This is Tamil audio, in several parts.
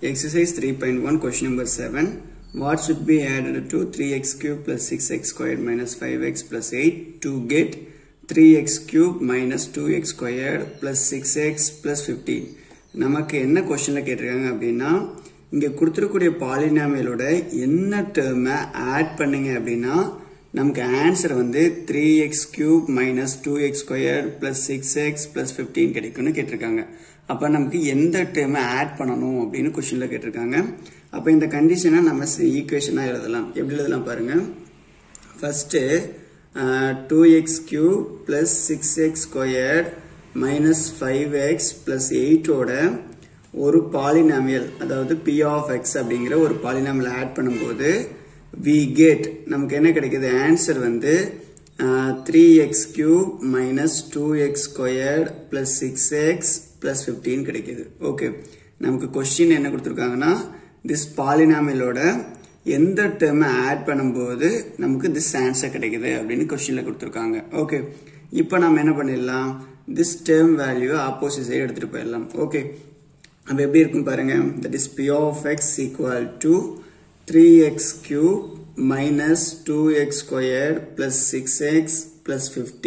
Exercise 3.1 question number 7. What should be added to 3x cube plus 6x squared minus 5x plus 8 to get 3x cube minus 2x squared plus 6x plus 15? நமக்கு என்ன கொஸ்டினில் கேட்டிருக்காங்க அப்படின்னா இங்கே கொடுத்துருக்கூடிய பாலினாமியலோட என்ன டேர்மை ஆட் பண்ணீங்க அப்படின்னா நமக்கு ஆன்சர் வந்து three x cube minus two x square plus six x plus fifteen கிடைக்கும்னு கேட்டிருக்காங்க அப்போ நமக்கு எந்த டேர்மை ஆட் பண்ணணும் அப்படின்னு கொஸ்டினில் கேட்டிருக்காங்க அப்போ இந்த கண்டிஷனை நம்ம ஈக்குவேஷனாக எழுதலாம் எப்படி எழுதலாம் பாருங்க first two x cube plus six x square minus five x plus எயிட்டோட ஒரு பாலினாமியல் அதாவது பி ஆஃப் எக்ஸ் அப்படிங்கிற ஒரு பாலினாமியல் ஆட் பண்ணும்போது வி கெட் நமக்கு என்ன கிடைக்குது ஆன்சர் வந்து three x cube minus two x squared plus six x plus fifteen கிடைக்குது ஓகே நமக்கு கொஸ்டின் என்ன கொடுத்துருக்காங்கன்னா திஸ் பாலினாமியலோட எந்த டேர்மை ஆட் பண்ணும்போது நமக்கு திஸ் ஆன்சர் கிடைக்குது அப்படின்னு கொஸ்டினில் கொடுத்துருக்காங்க ஓகே இப்போ நம்ம என்ன பண்ணிடலாம் this term value opposite side எடுத்துகிட்டு போயிடலாம் ஓகே அப்போ எப்படி இருக்கும் பாருங்க that is P of x equal to 3x cube minus 2x squared plus 6x plus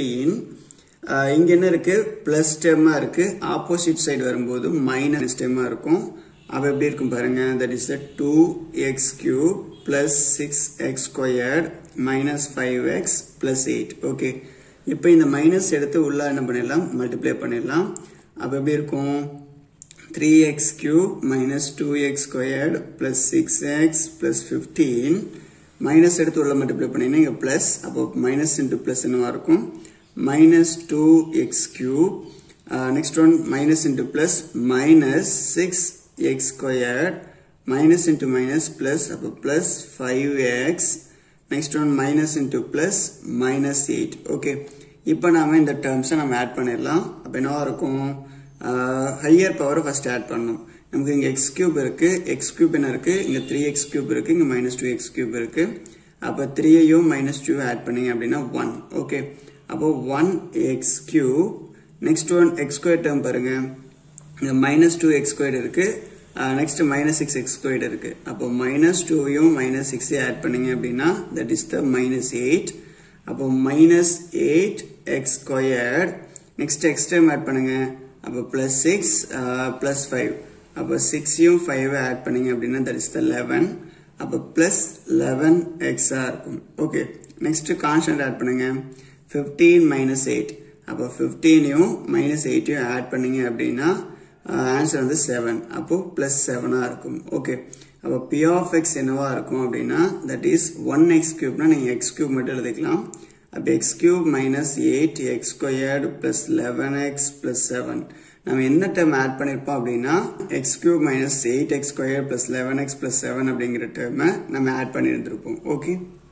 15 இங்க என்ன இருக்கு பிளஸ் டெம்மா இருக்கு ஆப்போசிட் சைடு வரும்போது மைனஸ் டெம்மா இருக்கும் அப்ப எப்படி இருக்கும் பாருங்க that is two x cube plus six x squared minus five x plus eight okay இப்போ இந்த மைனஸ் எடுத்து உள்ள என்ன பண்ணிடலாம் மல்டிப்ளை பண்ணிடலாம் அப்ப எப்படி இருக்கும் 3x cube minus 2x squared plus 6x plus 15 minus எடுத்து உள்ள மல்டிப்ளை பண்ணீங்கன்னா இங்கே ப்ளஸ் அப்போ மைனஸ் இன்ட்டு ப்ளஸ் என்னவா இருக்கும் minus two x cube next one minus into plus minus six x squared minus into minus plus அப்போ plus five x next one minus into plus minus eight okay இப்போ நாம இந்த டேர்ம்ஸை நம்ம ஆட் பண்ணிடலாம் அப்போ என்னவா இருக்கும் ஹையர் பவரை ஃபர்ஸ்ட் ஆட் பண்ணணும் நமக்கு இங்கே எக்ஸ் கியூப் இருக்கு எக்ஸ் கியூப் என்ன இருக்கு இங்கே த்ரீ எக்ஸ் கியூப் இருக்கு இங்கே மைனஸ் டூ எக்ஸ் கியூப் இருக்கு அப்போ த்ரீயையும் மைனஸ் டூ ஆட் பண்ணீங்க அப்படின்னா ஒன் ஓகே அப்போ one x cube next one x square term பாருங்க இங்கே மைனஸ் டூ எக்ஸ் ஸ்கொயர் இருக்கு next minus six x square இருக்கு அப்போ மைனஸ் டூவையும் மைனஸ் சிக்ஸையும் ஆட் பண்ணீங்க அப்படின்னா that is the minus eight அப்போ minus eight x square next x time add பண்ணுங்க அப்போ ப்ளஸ் சிக்ஸ் ப்ளஸ் ஃபைவ் அப்போ சிக்ஸையும் ஃபைவ் ஆட் பண்ணீங்க அப்படின்னா தட் இஸ் த லெவன் அப்போ ப்ளஸ் லெவன் எக்ஸாக இருக்கும் ஓகே நெக்ஸ்ட் கான்ஸ்டன்ட் ஆட் பண்ணுங்க ஃபிஃப்டீன் மைனஸ் எயிட் அப்போ ஃபிஃப்டீனையும் மைனஸ் எயிட்டையும் ஆட் பண்ணீங்க அப்படின்னா ஆன்சர் வந்து செவன் அப்போ ப்ளஸ் செவனாக இருக்கும் ஓகே அப்போ பி ஆஃப் எக்ஸ் என்னவா இருக்கும் அப்படின்னா தட் இஸ் ஒன் எக்ஸ் கியூப்னா நீங்கள் எக்ஸ் கியூப் மட்டும் எழுதிக்கலாம் அப்போ x cube minus eight x squared plus eleven x plus seven நம்ம என்ன டேர்ம் ஆட் பண்ணியிருப்போம் அப்படின்னா x cube minus eight x square plus eleven x plus seven அப்படிங்கிற டேர்மை நம்ம ஆட் பண்ணியிருந்திருப்போம் ஓகே